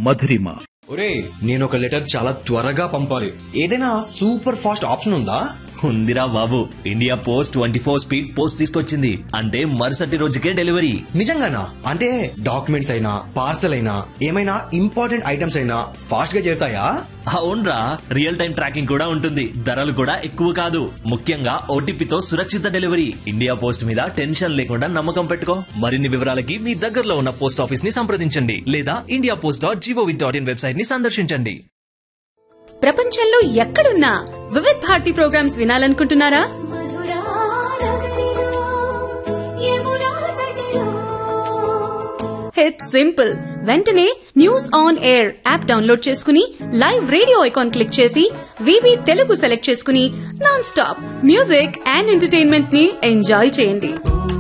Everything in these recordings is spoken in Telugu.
మధురిమ ఒరే నేను ఒక లెటర్ చాలా త్వరగా పంపాలి ఏదైనా సూపర్ ఫాస్ట్ ఆప్షన్ ఉందా ఉందిరా బాబు India post twenty four speed post తీసుకొచ్చింది అంటే మరుసటి రోజుకే డెలివరీ నిజంగానా అంటే డాక్యుమెంట్స్ అయినా పార్సల్ అయినా ఏమైనా ఇంపార్టెంట్ ఐటమ్స్ అయినా ఫాస్ట్ గా చేరుతాయా అవునరా రియల్ టైం ట్రాకింగ్ కూడా ఉంటుంది ధరలు కూడా ఎక్కువ కాదు ముఖ్యంగా ఓటీపీతో సురక్షిత డెలివరీ ఇండియా పోస్ట్ మీద టెన్షన్ లేకుండా నమ్మకం పెట్టుకో మరిన్ని వివరాలకి మీ దగ్గరలో ఉన్న పోస్ట్ ఆఫీస్ ని సంప్రదించండి లేదా India post dot gov dot in website ని సందర్శించండి ప్రపంచంలో ఎక్కడున్నా వివిధ్ భారతి ప్రోగ్రామ్స్ వినాలనుకుంటున్నారా ఇట్స్ సింపుల్ వెంటనే news on air app download చేసుకుని లైవ్ రేడియో ఐకాన్ క్లిక్ చేసి వివి తెలుగు సెలెక్ట్ చేసుకుని non stop music and entertainment ని ఎంజాయ్ చేయండి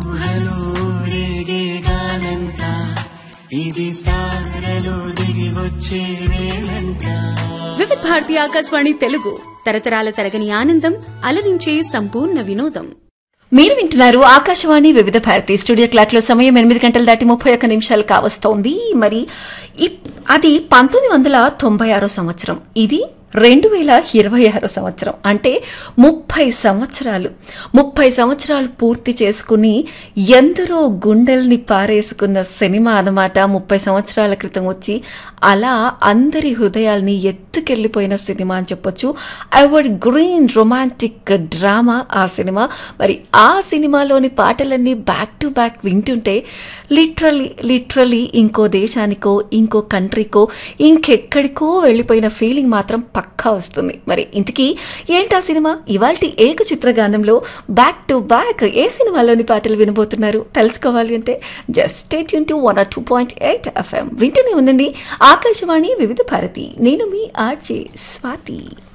వివిధ్ భారతి ఆకాశవాణి తెలుగు తరతరాల తరగని ఆనందం అలరించే సంపూర్ణ వినోదం మీరు వింటున్నారు ఆకాశవాణి వివిధ భారతి స్టూడియో క్లాక్ లో సమయం ఎనిమిది గంటల దాటి ముప్పై ఒక్క నిమిషాలు కావస్తోంది మరి ఇప్- అది పంతొమ్మిది వందల తొంభై ఆరో సంవత్సరం ఇది రెండు వేల ఇరవై ఆరో సంవత్సరం అంటే ముప్పై సంవత్సరాలు ముప్పై సంవత్సరాలు పూర్తి చేసుకుని ఎందరో గుండెల్ని పారేసుకున్న సినిమా అన్నమాట ముప్పై సంవత్సరాల క్రితం వచ్చి అలా అందరి హృదయాల్ని ఎత్తుకెళ్లిపోయిన సినిమా అని చెప్పొచ్చు ఎవర్ గ్రీన్ రొమాంటిక్ డ్రామా ఆ సినిమా మరి ఆ సినిమాలోని పాటలన్నీ బ్యాక్ టు బ్యాక్ వింటుంటే లిటరలీ లిటరలీ ఇంకో దేశానికో ఇంకో కంట్రీకో ఇంకెక్కడికో వెళ్ళిపోయిన ఫీలింగ్ మాత్రం పక్కా వస్తుంది మరి ఇంతకీ ఏంటా సినిమా ఇవాల్టి ఏక చిత్రగానంలో బ్యాక్ టు బ్యాక్ ఏ సినిమాలోని పాటలు వినబోతున్నారు తెలుసుకోవాలి అంటే just stay tuned to one or two point eight FM వింటూనే ఉందండి ఆకాశవాణి వివిధ భారతి నేను మీ ఆర్జే స్వాతి